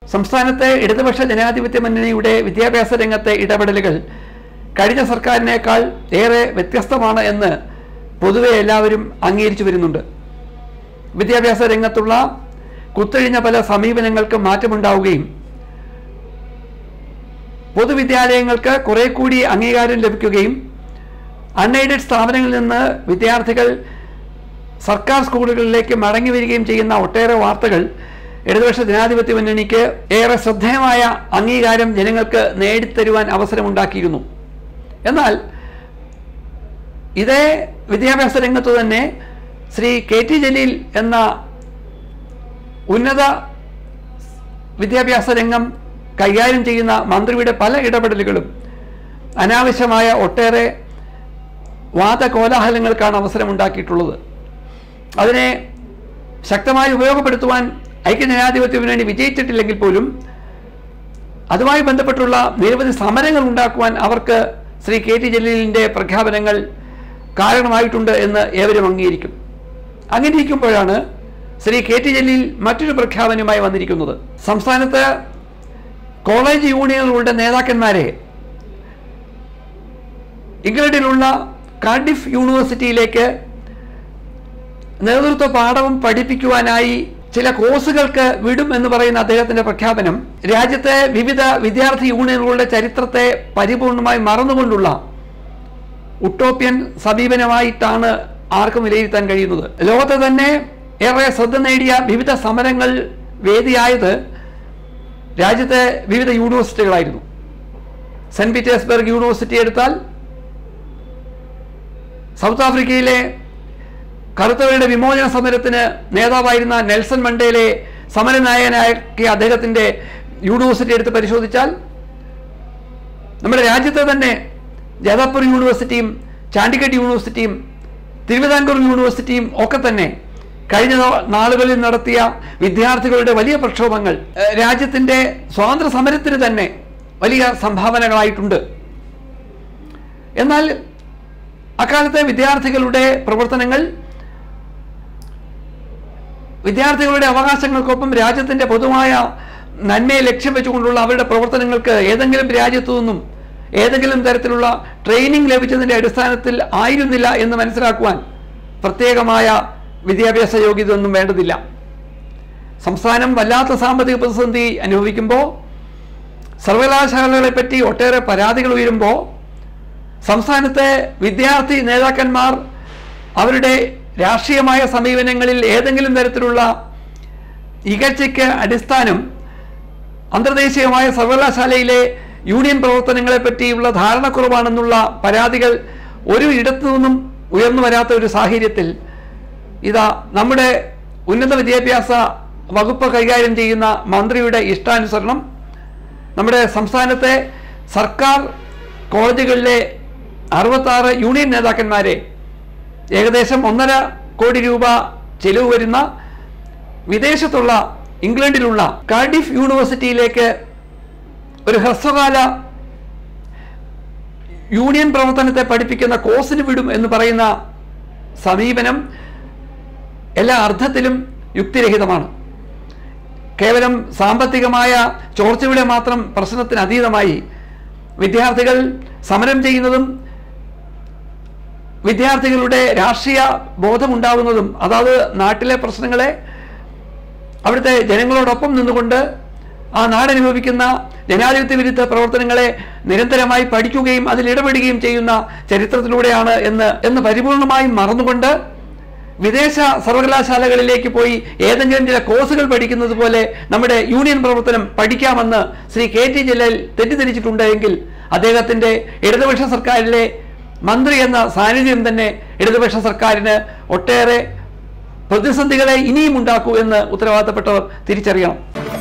സംസ്ഥാനത്തെ ഇടതുപക്ഷ ജനാധിപത്യ മുന്നണിയുടെ വിദ്യാഭ്യാസ രംഗത്തെ ഇടപെടലുകൾ കഴിഞ്ഞ സർക്കാരിനേക്കാൾ ഏറെ വ്യത്യസ്തമാണ് എന്ന് പൊതുവെ എല്ലാവരും അംഗീകരിച്ചു വരുന്നുണ്ട് വിദ്യാഭ്യാസ രംഗത്തുള്ള കുത്തഴിഞ്ഞ പല സമീപനങ്ങൾക്ക് മാറ്റമുണ്ടാവുകയും പൊതുവിദ്യാലയങ്ങൾക്ക് കുറെ കൂടി അംഗീകാരം ലഭിക്കുകയും അൺഎയ്ഡഡ് സ്ഥാപനങ്ങളിൽ നിന്ന് വിദ്യാർത്ഥികൾ സർക്കാർ സ്കൂളുകളിലേക്ക് മടങ്ങി വരികയും ചെയ്യുന്ന ഒട്ടേറെ വാർത്തകൾ ഇടതുപക്ഷ ജനാധിപത്യ മുന്നണിക്ക് ഏറെ ശ്രദ്ധേയമായ അംഗീകാരം ജനങ്ങൾക്ക് നേടിത്തരുവാൻ അവസരമുണ്ടാക്കിയിരുന്നു എന്നാൽ ഇതേ വിദ്യാഭ്യാസ രംഗത്തു തന്നെ ശ്രീ കെ ടി ജലീൽ എന്ന ഉന്നത വിദ്യാഭ്യാസ രംഗം കൈകാര്യം ചെയ്യുന്ന മന്ത്രിയുടെ പല ഇടപെടലുകളും അനാവശ്യമായ ഒട്ടേറെ വാദകോലാഹലങ്ങൾക്കാണ് അവസരമുണ്ടാക്കിയിട്ടുള്ളത് അതിനെ ശക്തമായി ഉപയോഗപ്പെടുത്തുവാൻ ഐക്യജനാധിപത്യ മുന്നണി വിജയിച്ചിട്ടില്ലെങ്കിൽ പോലും അതുമായി ബന്ധപ്പെട്ടുള്ള നിരവധി സമരങ്ങൾ ഉണ്ടാക്കുവാൻ അവർക്ക് ശ്രീ കെ ടി ജലീലിൻ്റെ പ്രഖ്യാപനങ്ങൾ കാരണമായിട്ടുണ്ട് എന്ന് ഏവരും അംഗീകരിക്കും അങ്ങനെ ഇരിക്കുമ്പോഴാണ് ശ്രീ കെ ടി ജലീൽ മറ്റൊരു പ്രഖ്യാപനവുമായി വന്നിരിക്കുന്നത് സംസ്ഥാനത്ത് കോളേജ് യൂണിയനുകളുടെ നേതാക്കന്മാരെ ഇംഗ്ലണ്ടിലുള്ള കാർഡിഫ് യൂണിവേഴ്സിറ്റിയിലേക്ക് നേതൃത്വ പാഠവും പഠിപ്പിക്കുവാനായി ചില കോഴ്സുകൾക്ക് വിടും എന്ന് പറയുന്ന അദ്ദേഹത്തിന്റെ പ്രഖ്യാപനം രാജ്യത്തെ വിവിധ വിദ്യാർത്ഥി യൂണിയനുകളുടെ ചരിത്രത്തെ പരിപൂർണമായി മറന്നുകൊണ്ടുള്ള ഉട്ടോപ്യൻ സമീപനമായിട്ടാണ് ആർക്കും വിലയിരുത്താൻ കഴിയുന്നത് ലോകത്തെ തന്നെ ഏറെ ശ്രദ്ധ നേടിയ വിവിധ സമരങ്ങൾ വേദിയായത് രാജ്യത്തെ വിവിധ യൂണിവേഴ്സിറ്റികളായിരുന്നു സെന്റ് പീറ്റേഴ്സ്ബർഗ് യൂണിവേഴ്സിറ്റി എടുത്താൽ സൗത്ത് ആഫ്രിക്കയിലെ കറുത്തവരുടെ വിമോചന സമരത്തിന് നേതാവായിരുന്ന നെൽസൺ മണ്ടേലെ സമരനായകനാക്കിയ അദ്ദേഹത്തിൻ്റെ യൂണിവേഴ്സിറ്റി എടുത്ത് പരിശോധിച്ചാൽ നമ്മുടെ രാജ്യത്തെ തന്നെ ജാദാപൂർ യൂണിവേഴ്സിറ്റിയും ചാണ്ടിഗഡ് യൂണിവേഴ്സിറ്റിയും തിരുവിതാംകൂർ യൂണിവേഴ്സിറ്റിയും ഒക്കെ തന്നെ കഴിഞ്ഞ നാളുകളിൽ നടത്തിയ വിദ്യാർത്ഥികളുടെ വലിയ പ്രക്ഷോഭങ്ങൾ ഏഹ്, രാജ്യത്തിൻ്റെ സ്വാതന്ത്ര്യ സമരത്തിന് തന്നെ വലിയ സംഭാവനകളായിട്ടുണ്ട് എന്നാൽ അക്കാലത്തെ വിദ്യാർത്ഥികളുടെ പ്രവർത്തനങ്ങൾ വിദ്യാർത്ഥികളുടെ അവകാശങ്ങൾക്കൊപ്പം രാജ്യത്തിൻ്റെ പൊതുവായ നന്മയെ ലക്ഷ്യം വെച്ചുകൊണ്ടുള്ള അവരുടെ പ്രവർത്തനങ്ങൾക്ക് ഏതെങ്കിലും രാജ്യത്തു നിന്നും ഏതെങ്കിലും തരത്തിലുള്ള ട്രെയിനിങ് ലഭിച്ചതിൻ്റെ അടിസ്ഥാനത്തിൽ ആയിരുന്നില്ല എന്ന് മനസ്സിലാക്കുവാൻ പ്രത്യേകമായ വിദ്യാഭ്യാസ യോഗ്യത ഒന്നും വേണ്ടതില്ല സംസ്ഥാനം വല്ലാത്ത സാമ്പത്തിക പ്രതിസന്ധി അനുഭവിക്കുമ്പോൾ സർവകലാശാലകളെ പറ്റി ഒട്ടേറെ പരാതികൾ ഉയരുമ്പോൾ സംസ്ഥാനത്തെ വിദ്യാർത്ഥി നേതാക്കന്മാർ അവരുടെ രാഷ്ട്രീയമായ സമീപനങ്ങളിൽ ഏതെങ്കിലും തരത്തിലുള്ള ഇകഴ്ചയ്ക്ക് അടിസ്ഥാനം അന്തർദേശീയമായ സർവകലാശാലയിലെ യൂണിയൻ പ്രവർത്തനങ്ങളെ പറ്റിയുള്ള ധാരണക്കുറവാണെന്നുള്ള പരാതികൾ ഒരു ഇടത്തു നിന്നും ഉയർന്നു വരാത്ത ഒരു സാഹചര്യത്തിൽ ഇതാ നമ്മുടെ ഉന്നത വിദ്യാഭ്യാസ വകുപ്പ് കൈകാര്യം ചെയ്യുന്ന മന്ത്രിയുടെ ഇഷ്ടാനുസരണം നമ്മുടെ സംസ്ഥാനത്തെ സർക്കാർ കോളേജുകളിലെ അറുപത്താറ് യൂണിയൻ നേതാക്കന്മാരെ ഏകദേശം ഒന്നര കോടി രൂപ ചെലവ് വരുന്ന വിദേശത്തുള്ള ഇംഗ്ലണ്ടിലുള്ള കാർഡിഫ് യൂണിവേഴ്സിറ്റിയിലേക്ക് ഒരു ഹ്രസ്വകാല യൂണിയൻ പ്രവർത്തനത്തെ പഠിപ്പിക്കുന്ന കോഴ്സിന് വിടും എന്ന് പറയുന്ന സമീപനം എല്ലാ അർത്ഥത്തിലും യുക്തിരഹിതമാണ് കേവലം സാമ്പത്തികമായ ചോർച്ചയുടെ മാത്രം പ്രശ്നത്തിന് അതീതമായി വിദ്യാർത്ഥികൾ സമരം ചെയ്യുന്നതും വിദ്യാർത്ഥികളുടെ രാഷ്ട്രീയ ബോധമുണ്ടാകുന്നതും അതാത് നാട്ടിലെ പ്രശ്നങ്ങളെ അവിടുത്തെ ജനങ്ങളോടൊപ്പം നിന്നുകൊണ്ട് ആ നാടനുഭവിക്കുന്ന ജനാധിപത്യ വിരുദ്ധ പ്രവർത്തനങ്ങളെ നിരന്തരമായി പഠിക്കുകയും അതിൽ ഇടപെടുകയും ചെയ്യുന്ന ചരിത്രത്തിലൂടെയാണ് എന്ന് എന്ന് പരിപൂർണമായും മറന്നുകൊണ്ട് വിദേശ സർവകലാശാലകളിലേക്ക് പോയി ഏതെങ്കിലും ചില കോഴ്സുകൾ പഠിക്കുന്നത് പോലെ നമ്മുടെ യൂണിയൻ പ്രവർത്തനം പഠിക്കാമെന്ന് ശ്രീ കെ ടി ജലീൽ തെറ്റിദ്ധരിച്ചിട്ടുണ്ട് എങ്കിൽ അദ്ദേഹത്തിൻ്റെ ഇടതുപക്ഷ സർക്കാരിലെ മന്ത്രി എന്ന സാന്നിധ്യം തന്നെ ഇടതുപക്ഷ സർക്കാരിന് ഒട്ടേറെ പ്രതിസന്ധികളെ ഇനിയും ഉണ്ടാക്കൂ എന്ന് ഉത്തരവാദിത്തപ്പെട്ടവർ തിരിച്ചറിയണം